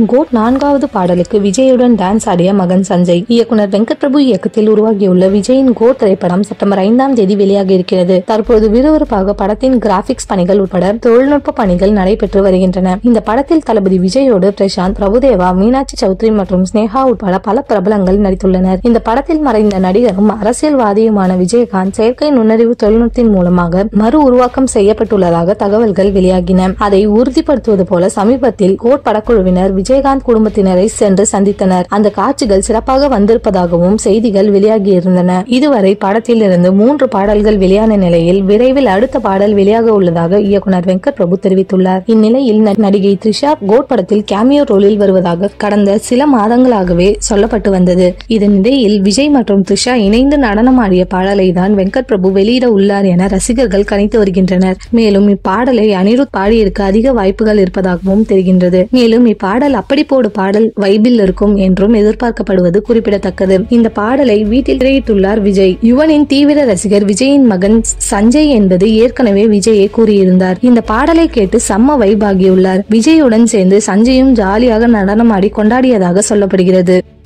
code நான்காவது பாடலுக்கு விஜயுடன் dance ஆடிய மகன் சஞ்சய் இயக்குனர் வெங்கட் பிரபு இயக்கத்தில் உருவாகியுள்ள விஜயின் கோட் திரைப்படம் செப்டம்பர் ஐந்தாம் தேதி வெளியாகி இருக்கிறது தற்போது விறுவிறுப்பாக படத்தின் கிராபிக்ஸ் பணிகள் உட்பட தொழில்நுட்ப பணிகள் நடைபெற்று வருகின்றன இந்த படத்தில் தளபதி விஜயோடு பிரசாந்த் பிரபுதேவா மீனாட்சி சௌத்ரி மற்றும் ஸ்னேகா உட்பட பல பிரபலங்கள் நடித்துள்ளனர் இந்த படத்தில் மறைந்த நடிகரும் அரசியல்வாதியுமான விஜயகாந்த் செயற்கை நுண்ணறிவு தொழில்நுட்பத்தின் மூலமாக மறு உருவாக்கம் செய்யப்பட்டுள்ளதாக தகவல்கள் வெளியாகின அதை உறுதிப்படுத்துவது போல சமீபத்தில் கோட் படக்குழுவினர் விஜயகாந்த் குடும்பத்தினரை சென்று சந்தித்தனர் அந்த காட்சிகள் சிறப்பாக வந்திருப்பதாகவும் செய்திகள் வெளியாகியிருந்தன இதுவரை படத்தில் இருந்து மூன்று பாடல்கள் வெளியான நிலையில் விரைவில் அடுத்த பாடல் வெளியாக உள்ளதாக இயக்குனர் வெங்கட் பிரபு தெரிவித்துள்ளார் இந்நிலையில் ந- நடிகை த்ரிஷா கோட் படத்தில் கேமியோ ரோலில் வருவதாக கடந்த சில மாதங்களாகவே சொல்லப்பட்டு வந்தது இதனிடையில் விஜய் மற்றும் த்ரிஷா இணைந்து நடனமாடிய பாடலை தான் வெங்கட் பிரபு வெளியிட உள்ளார் என ரசிகர்கள் கணித்து வருகின்றனர் மேலும் இப்பாடலை அனிருத் பாடியிருக்க அதிக வாய்ப்புகள் இருப்பதாகவும் தெரிகின்றது மேலும் இப்பாடல் அப்படி போடு பாடல் வைபில் இருக்கும் என்றும் எதிர்பார்க்கப்படுவது குறிப்பிடத்தக்கது இந்த பாடலை வீட்டில் திரையிட்டுள்ளார் விஜய் யுவனின் தீவிர ரசிகர் விஜயின் மகன் சஞ்சய் என்பது ஏற்கனவே விஜயை கூறியிருந்தார் இந்த பாடலை கேட்டு செம்ம வைப் ஆகியுள்ளார் விஜயுடன் சேர்ந்து சஞ்சயும் ஜாலியாக நடனமாடி கொண்டாடியதாக சொல்லப்படுகிறது